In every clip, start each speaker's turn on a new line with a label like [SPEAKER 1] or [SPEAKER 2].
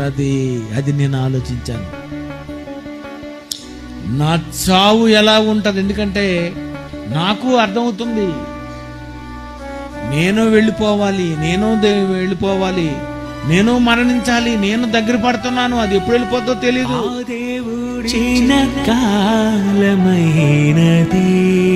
[SPEAKER 1] ఉంటుంది అది నేను ఆలోచించాను నా చావు ఎలా ఉంటుంది ఎందుకంటే నాకు అర్థమవుతుంది నేను వెళ్ళిపోవాలి నేను దే- వెళ్ళిపోవాలి నేను మరణించాలి నేను దగ్గర పడుతున్నాను అది ఎప్పుడు వెళ్ళిపోతుందో తెలీదు
[SPEAKER 2] చిన్న కాలమైనది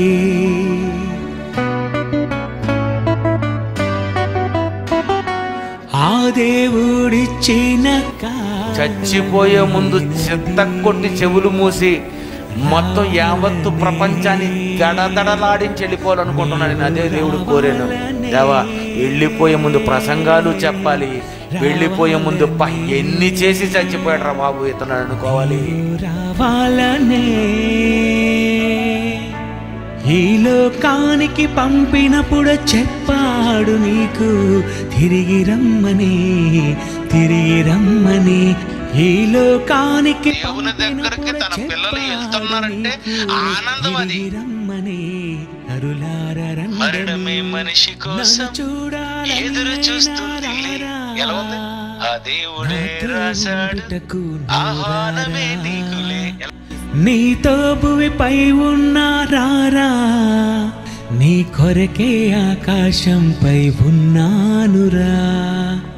[SPEAKER 2] ఆ దేవుడిచ్చిన కాలం
[SPEAKER 3] చచ్చిపోయే ముందు చిత్త కొట్టి చెవులు మూసి మొత్తం యావత్తు ప్రపంచాన్ని దడదడలాడించి వెళ్ళిపోవాలనుకుంటున్నాను నేను అదే దేవుడు కోరాను దేవా వెళ్ళిపోయే ముందు ప్రసంగాలు చెప్పాలి వెళ్ళిపోయే ముందు ప ఎన్ని చేసి చచ్చిపోయాడు బాబు ఇతను అనుకోవాలి
[SPEAKER 2] రావాలనే ఈ లోకానికి పంపినప్పుడు చెప్పాడు నీకు తిరిగి రమ్మని తిరిగి రమ్మని ఈ లోకానికి
[SPEAKER 3] దేవుని దగ్గరికి తన
[SPEAKER 2] పంపినప్పుడు
[SPEAKER 3] పిల్లలు
[SPEAKER 2] చెప్పాడు
[SPEAKER 3] వెళ్తున్నారంటే
[SPEAKER 2] నీకు
[SPEAKER 3] ఆనందం అది.
[SPEAKER 2] తిరిగి రమ్మని అరులార
[SPEAKER 3] మరణమే మనిషి కోసం ఎదురు చూస్తుంది ఎలా ఉంది ఆ దేవుడే రాశాడు ఆహ్వానమే నీకులే
[SPEAKER 2] నీతో భువిపై ఉన్నారా నీ కొరకే ఆకాశంపై ఉన్నానురా